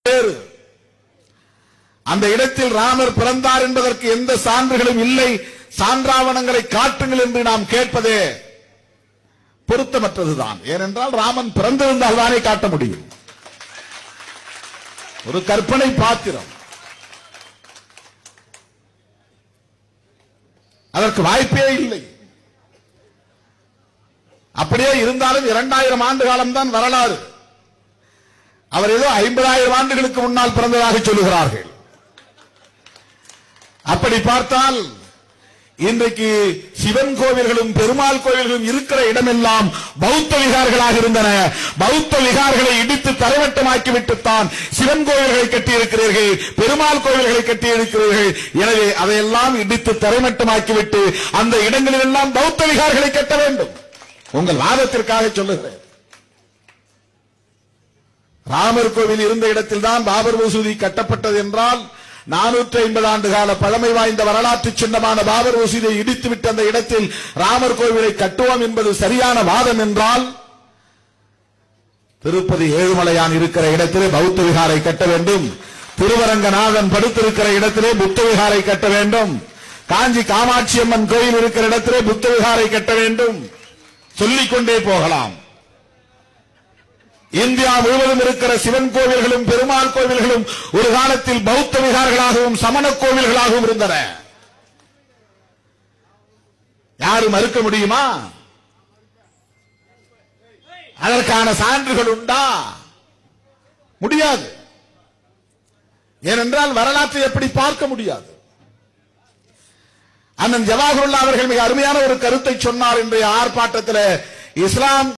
வேறு அந்த இடத்தில் ராமர் பிறந்தார் என்பதற்கு எந்த சான்றுகளும் இல்லை சான்றாவணங்களை காட்டுங்கள் என்று நாம் கேட்பதே பொருத்தமற்றதுதான் ஏனென்றால் ராமன் பிறந்திருந்தால் தானே காட்ட முடியும் ஒரு கற்பனை பாத்திரம் அதற்கு வாய்ப்பே இல்லை அப்படியே இருந்தாலும் இரண்டாயிரம் ஆண்டு காலம்தான் வரலாறு அவர் ஏதோ ஐம்பதாயிரம் ஆண்டுகளுக்கு முன்னால் பிறந்ததாக சொல்லுகிறார்கள் அப்படி பார்த்தால் இன்றைக்கு சிவன் கோவில்களும் பெருமாள் கோவில்களும் இருக்கிற இடமெல்லாம் பௌத்த விகார்களாக இருந்தன பௌத்த விகார்களை இடித்து தரைமட்டமாக்கி விட்டுத்தான் சிவன் கோவில்களை கட்டியிருக்கிறீர்கள் பெருமாள் கோவில்களை கட்டியிருக்கிறீர்கள் எனவே அதையெல்லாம் இடித்து தரைமட்டமாக்கிவிட்டு அந்த இடங்களிலெல்லாம் பௌத்த விகார்களை கட்ட வேண்டும் உங்கள் வாதத்திற்காக சொல்லுகிறேன் ராமர் கோவில் இருந்த இடத்தில் தான் பாபர் மசூதி கட்டப்பட்டது என்றால் நானூற்றி ஐம்பது ஆண்டு கால பழமை வாய்ந்த வரலாற்று சின்னமான பாபர் மசூதியை இடித்துவிட்டு அந்த இடத்தில் ராமர் கோவிலை கட்டுவோம் என்பது சரியான வாதம் என்றால் திருப்பதி ஏழுமலையான் இருக்கிற இடத்திலே பௌத்த விகாரை கட்ட வேண்டும் திருவரங்கநாதன் படுத்திருக்கிற இடத்திலே புத்த விகாரை கட்ட வேண்டும் காஞ்சி காமாட்சி அம்மன் கோயில் இருக்கிற இடத்திலே புத்த விகாரை கட்ட வேண்டும் சொல்லிக் கொண்டே போகலாம் இந்தியா முழுவதும் இருக்கிற சிவன் கோவில்களும் பெருமாள் கோவில்களும் ஒரு காலத்தில் பௌத்த விகார்களாகவும் சமண கோவில்களாகவும் இருந்தன யாரும் மறுக்க முடியுமா அதற்கான சான்றுகள் உண்டா முடியாது ஏனென்றால் வரலாற்றை எப்படி பார்க்க முடியாது அண்ணன் ஜவாஹருல்லா அவர்கள் மிக அருமையான ஒரு கருத்தை சொன்னார் இன்றைய ஆர்ப்பாட்டத்தில் இஸ்லாம்